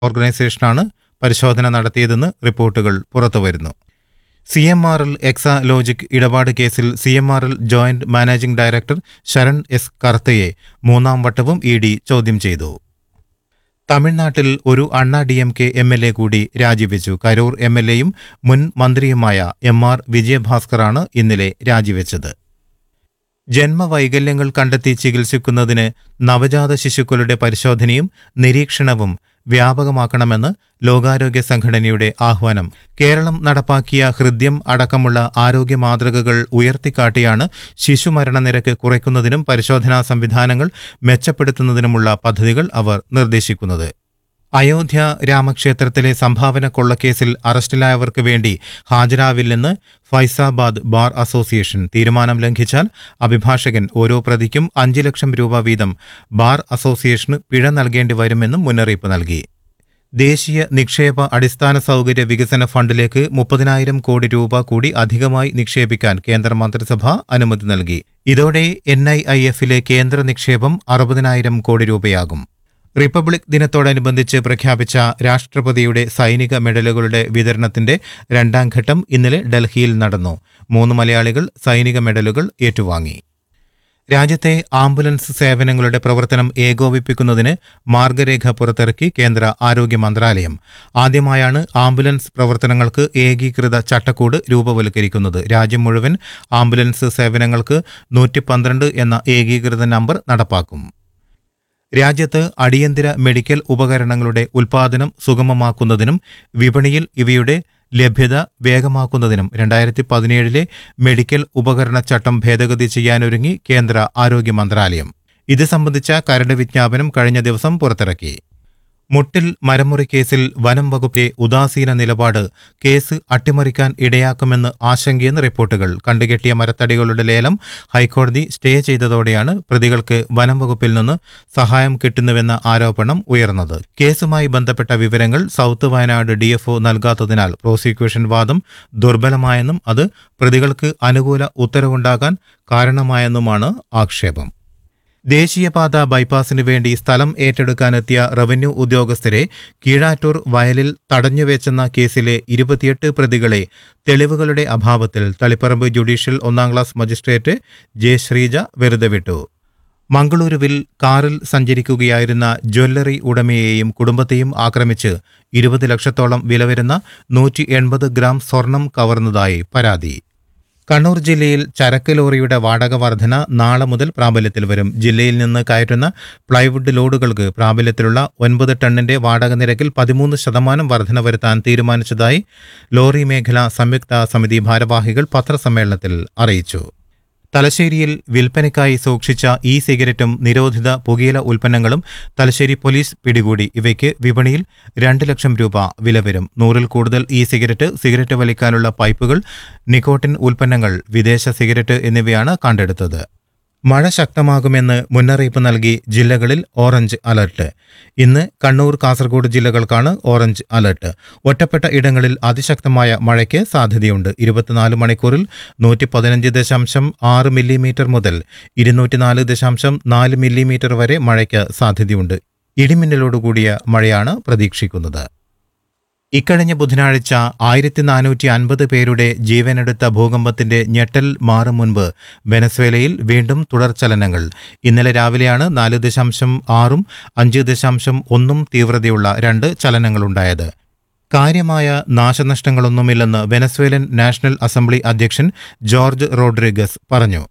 ഓർഗനൈസേഷനാണ് പരിശോധന നടത്തിയതെന്ന് റിപ്പോർട്ടുകൾ പുറത്തുവരുന്നു C M R L Exalogic ഇടപാട് കേസിൽ C M R L joint managing director Sharan S കർത്തയെ മൂന്നാം വട്ടവും ഇ ഡി ചോദ്യം ചെയ്തു തമിഴ്നാട്ടിൽ ഒരു Anna D M K M L A കൂടി രാജിവെച്ചു കരൂർ എം എൽ എയും മുൻ മന്ത്രിയുമായ എം ആർ വിജയഭാസ്കറാണ് ഇന്നലെ രാജിവെച്ചത് ജന്മവൈകല്യങ്ങൾ കണ്ടെത്തി ചികിത്സിക്കുന്നതിന് നവജാത ശിശുക്കളുടെ പരിശോധനയും നിരീക്ഷണവും വ്യാപകമാക്കണമെന്ന് ലോകാരോഗ്യ സംഘടനയുടെ ആഹ്വാനം കേരളം നടപ്പാക്കിയ ഹൃദ്യം അടക്കമുള്ള ആരോഗ്യ മാതൃകകൾ ഉയർത്തിക്കാട്ടിയാണ് ശിശുമരണ നിരക്ക് കുറയ്ക്കുന്നതിനും പരിശോധനാ സംവിധാനങ്ങൾ മെച്ചപ്പെടുത്തുന്നതിനുമുള്ള പദ്ധതികൾ അവർ നിർദ്ദേശിക്കുന്നത് അയോധ്യ രാമക്ഷേത്രത്തിലെ സംഭാവന കൊള്ളക്കേസിൽ അറസ്റ്റിലായവർക്ക് വേണ്ടി ഹാജരാവില്ലെന്ന് ഫൈസാബാദ് ബാർ അസോസിയേഷൻ തീരുമാനം ലംഘിച്ചാൽ അഭിഭാഷകൻ ഓരോ പ്രതിക്കും അഞ്ച് ലക്ഷം രൂപ വീതം ബാർ അസോസിയേഷന് പിഴ നൽകേണ്ടി വരുമെന്നും മുന്നറിയിപ്പ് നൽകി ദേശീയ നിക്ഷേപ അടിസ്ഥാന സൗകര്യ വികസന ഫണ്ടിലേക്ക് മുപ്പതിനായിരം കോടി രൂപ കൂടി അധികമായി നിക്ഷേപിക്കാൻ കേന്ദ്ര മന്ത്രിസഭ അനുമതി നൽകി ഇതോടെ എൻ ഐ ഐ എഫിലെ കേന്ദ്ര നിക്ഷേപം അറുപതിനായിരം കോടി രൂപയാകും റിപ്പബ്ലിക് ദിനത്തോടനുബന്ധിച്ച് പ്രഖ്യാപിച്ച രാഷ്ട്രപതിയുടെ സൈനിക മെഡലുകളുടെ വിതരണത്തിന്റെ രണ്ടാം ഘട്ടം ഇന്നലെ ഡൽഹിയിൽ നടന്നു മൂന്ന് മലയാളികൾ സൈനിക മെഡലുകൾ ഏറ്റുവാങ്ങി രാജ്യത്തെ ആംബുലൻസ് സേവനങ്ങളുടെ പ്രവർത്തനം ഏകോപിപ്പിക്കുന്നതിന് മാർഗരേഖ പുറത്തിറക്കി കേന്ദ്ര ആരോഗ്യ മന്ത്രാലയം ആദ്യമായാണ് ആംബുലൻസ് പ്രവർത്തനങ്ങൾക്ക് ഏകീകൃത ചട്ടക്കൂട് രൂപവൽക്കരിക്കുന്നത് രാജ്യം മുഴുവൻ ആംബുലൻസ് സേവനങ്ങൾക്ക് നൂറ്റി പന്ത്രണ്ട് എന്ന ഏകീകൃത നമ്പർ നടപ്പാക്കും രാജ്യത്ത് അടിയന്തര മെഡിക്കൽ ഉപകരണങ്ങളുടെ ഉൽപ്പാദനം സുഗമമാക്കുന്നതിനും വിപണിയിൽ ഇവയുടെ ലഭ്യത വേഗമാക്കുന്നതിനും രണ്ടായിരത്തി പതിനേഴിലെ മെഡിക്കൽ ഉപകരണ ചട്ടം ഭേദഗതി ചെയ്യാനൊരുങ്ങി കേന്ദ്ര ആരോഗ്യ മന്ത്രാലയം ഇത് സംബന്ധിച്ച കരട് വിജ്ഞാപനം കഴിഞ്ഞ ദിവസം പുറത്തിറക്കി മുട്ടിൽ മരമുറി കേസിൽ വനം വകുപ്പിലെ ഉദാസീന നിലപാട് കേസ് അട്ടിമറിക്കാൻ ഇടയാക്കുമെന്ന് ആശങ്കയെന്ന് റിപ്പോർട്ടുകൾ കണ്ടുകെട്ടിയ മരത്തടികളുടെ ലേലം ഹൈക്കോടതി സ്റ്റേ ചെയ്തതോടെയാണ് പ്രതികൾക്ക് വനം വകുപ്പിൽ നിന്ന് സഹായം കിട്ടുന്നുവെന്ന ആരോപണം ഉയർന്നത് കേസുമായി ബന്ധപ്പെട്ട വിവരങ്ങൾ സൗത്ത് വയനാട് ഡിഎഫ്ഒ നൽകാത്തതിനാൽ പ്രോസിക്യൂഷൻ വാദം ദുർബലമായെന്നും അത് പ്രതികൾക്ക് അനുകൂല ഉത്തരവുണ്ടാകാൻ കാരണമായെന്നുമാണ് ആക്ഷേപം ദേശീയപാത ബൈപ്പാസിന് വേണ്ടി സ്ഥലം ഏറ്റെടുക്കാനെത്തിയ റവന്യൂ ഉദ്യോഗസ്ഥരെ കീഴാറ്റൂർ വയലിൽ തടഞ്ഞുവെച്ചെന്ന കേസിലെ ഇരുപത്തിയെട്ട് പ്രതികളെ തെളിവുകളുടെ അഭാവത്തിൽ തളിപ്പറമ്പ് ജുഡീഷ്യൽ ഒന്നാം ക്ലാസ് മജിസ്ട്രേറ്റ് ജെ ശ്രീജ വെറുതെ വിട്ടു മംഗളൂരുവിൽ കാറിൽ സഞ്ചരിക്കുകയായിരുന്ന ജ്വല്ലറി ഉടമയെയും കുടുംബത്തെയും ആക്രമിച്ച് ഇരുപത് ലക്ഷത്തോളം വില വരുന്ന നൂറ്റി എൺപത് ഗ്രാം സ്വർണം കവർന്നതായി പരാതി കണ്ണൂർ ജില്ലയിൽ ചരക്ക് ലോറിയുടെ വാടക വർധന നാളെ മുതൽ പ്രാബല്യത്തിൽ വരും ജില്ലയിൽ നിന്ന് കയറ്റുന്ന പ്ലൈവുഡ് ലോഡുകൾക്ക് പ്രാബല്യത്തിലുള്ള ഒൻപത് ടണ്ണിന്റെ വാടക നിരക്കിൽ പതിമൂന്ന് ശതമാനം വർധന വരുത്താൻ തീരുമാനിച്ചതായി ലോറി മേഖല സംയുക്ത സമിതി ഭാരവാഹികൾ പത്രസമ്മേളനത്തിൽ അറിയിച്ചു തലശ്ശേരിയിൽ വിൽപ്പനയ്ക്കായി സൂക്ഷിച്ച ഇ സിഗരറ്റും നിരോധിത പുകയില ഉൽപ്പന്നങ്ങളും തലശ്ശേരി പോലീസ് പിടികൂടി ഇവയ്ക്ക് വിപണിയിൽ രണ്ട് ലക്ഷം രൂപ വില വരും നൂറിൽ കൂടുതൽ ഇ സിഗരറ്റ് സിഗരറ്റ് വലിക്കാനുള്ള പൈപ്പുകൾ നിക്കോട്ടിൻ ഉൽപ്പന്നങ്ങൾ വിദേശ സിഗരറ്റ് എന്നിവയാണ് കണ്ടെടുത്തത് മഴ ശക്തമാകുമെന്ന് മുന്നറിയിപ്പ് നൽകി ജില്ലകളിൽ ഓറഞ്ച് അലർട്ട് ഇന്ന് കണ്ണൂർ കാസർഗോഡ് ജില്ലകൾക്കാണ് ഓറഞ്ച് അലർട്ട് ഒറ്റപ്പെട്ട ഇടങ്ങളിൽ അതിശക്തമായ മഴയ്ക്ക് സാധ്യതയുണ്ട് ഇരുപത്തിനാല് മണിക്കൂറിൽ നൂറ്റി പതിനഞ്ച് ദശാംശം ആറ് മില്ലിമീറ്റർ മുതൽ ഇരുന്നൂറ്റിനാല് ദശാംശം നാല് മില്ലിമീറ്റർ വരെ മഴയ്ക്ക് സാധ്യതയുണ്ട് ഇടിമിന്നലോടുകൂടിയ മഴയാണ് പ്രതീക്ഷിക്കുന്നത് ഇക്കഴിഞ്ഞ ബുധനാഴ്ച ആയിരത്തി നാനൂറ്റി അൻപത് പേരുടെ ജീവനെടുത്ത ഭൂകമ്പത്തിന്റെ ഞെട്ടൽ മാറും മുൻപ് വെനസ്വേലയിൽ വീണ്ടും തുടർചലനങ്ങൾ ഇന്നലെ രാവിലെയാണ് നാല് ദശാംശം ആറും അഞ്ച് ദശാംശം ഒന്നും തീവ്രതയുള്ള രണ്ട് ചലനങ്ങളുണ്ടായത് കാര്യമായ നാശനഷ്ടങ്ങളൊന്നുമില്ലെന്ന് വെനസ്വേലൻ നാഷണൽ അസംബ്ലി അധ്യക്ഷൻ ജോർജ് റോഡ്രിഗസ് പറഞ്ഞു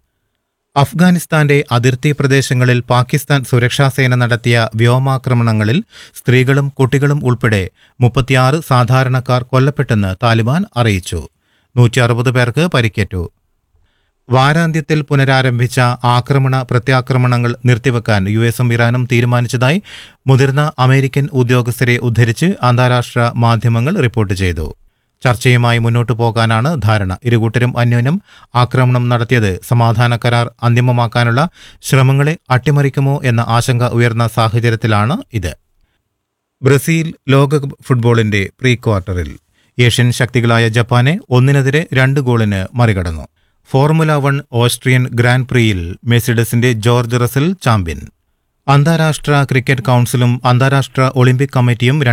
അഫ്ഗാനിസ്ഥാന്റെ അതിർത്തി പ്രദേശങ്ങളിൽ പാകിസ്ഥാൻ സുരക്ഷാസേന നടത്തിയ വ്യോമാക്രമണങ്ങളിൽ സ്ത്രീകളും കുട്ടികളും ഉൾപ്പെടെ മുപ്പത്തിയാറ് സാധാരണക്കാർ കൊല്ലപ്പെട്ടെന്ന് താലിബാൻ അറിയിച്ചു നൂറ്റി അറുപത് പേർക്ക് പരിക്കേറ്റു വാരാന്ത്യത്തിൽ പുനരാരംഭിച്ച ആക്രമണ പ്രത്യാക്രമണങ്ങൾ നിർത്തിവെക്കാൻ യു എസും ഇറാനും തീരുമാനിച്ചതായി മുതിർന്ന അമേരിക്കൻ ഉദ്യോഗസ്ഥരെ ഉദ്ധരിച്ച് അന്താരാഷ്ട്ര മാധ്യമങ്ങൾ റിപ്പോർട്ട് ചെയ്തു ചർച്ചയുമായി മുന്നോട്ടു പോകാനാണ് ധാരണ ഇരുകൂട്ടരും അന്യോന്യം ആക്രമണം നടത്തിയത് സമാധാന കരാർ അന്തിമമാക്കാനുള്ള ശ്രമങ്ങളെ അട്ടിമറിക്കുമോ എന്ന ആശങ്ക ഉയർന്ന സാഹചര്യത്തിലാണ് ഇത് ബ്രസീൽ ലോകകപ്പ് ഫുട്ബോളിന്റെ പ്രീ ക്വാർട്ടറിൽ ഏഷ്യൻ ശക്തികളായ ജപ്പാനെ ഒന്നിനെതിരെ രണ്ട് ഗോളിന് മറികടന്നു ഫോർമുല വൺ ഓസ്ട്രിയൻ ഗ്രാൻഡ് പ്രിയിൽ മെസിഡസിന്റെ ജോർജ് റസൽ ചാമ്പ്യൻ അന്താരാഷ്ട്ര ക്രിക്കറ്റ് കൗൺസിലും അന്താരാഷ്ട്ര ഒളിമ്പിക് കമ്മിറ്റിയും